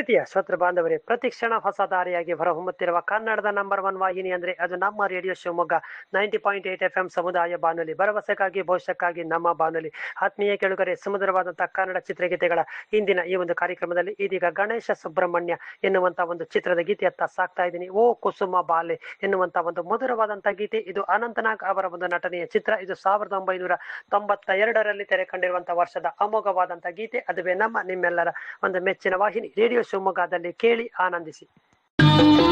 ಪ್ರೀತಿಯ ಶ್ರೋತೃ ಬಾಂಧವರೇ ಪ್ರತಿ ಕ್ಷಣ ಹೊಸ ದಾರಿಯಾಗಿ ಹೊರಹೊಮ್ಮುತ್ತಿರುವ ಕನ್ನಡದ ನಂಬರ್ ಒನ್ ವಾಹಿನಿ ಅಂದ್ರೆ ಅದು ನಮ್ಮ radio Shivamogga ninety point eight F M ಸಮುದಾಯ ಬಾನುಲಿ ಭರವಸೆಗಾಗಿ ಭವಿಷ್ಯಕ್ಕಾಗಿ ನಮ್ಮ ಬಾನುಲಿ ಆತ್ಮೀಯ ಕೆಳುಗರೆ ಸುಮಧುರವಾದಂತಹ ಕನ್ನಡ ಚಿತ್ರಗೀತೆಗಳ ಇಂದಿನ ಈ ಒಂದು ಕಾರ್ಯಕ್ರಮದಲ್ಲಿ ಇದೀಗ ಗಣೇಶ ಸುಬ್ರಹ್ಮಣ್ಯ ಎನ್ನುವಂತ ಒಂದು ಚಿತ್ರದ ಗೀತೆಯತ್ತ ಸಾಕ್ತಾ ಇದ್ದೀನಿ ಓ ಕುಸುಮ ಬಾಲೆ ಎನ್ನುವಂತ ಒಂದು ಮಧುರವಾದಂತಹ ಗೀತೆ ಇದು ಅನಂತನಾಗ್ ಅವರ ಒಂದು ನಟನೆಯ ಚಿತ್ರ ಇದು ಸಾವಿರದ ಒಂಬೈನೂರ ತೊಂಬತ್ತ ಎರಡರಲ್ಲಿ ತೆರೆ ಕಂಡಿರುವಂತಹ ವರ್ಷದ ಅಮೋಘವಾದಂತಹ ಗೀತೆ ಅದುವೇ ನಮ್ಮ ನಿಮ್ಮೆಲ್ಲರ ಒಂದು ಮೆಚ್ಚಿನ ವಾಹಿನಿ ರೇಡಿಯೋ ಶಿವಮೊಗ್ಗದಲ್ಲಿ ಕೇಳಿ ಆನಂದಿಸಿ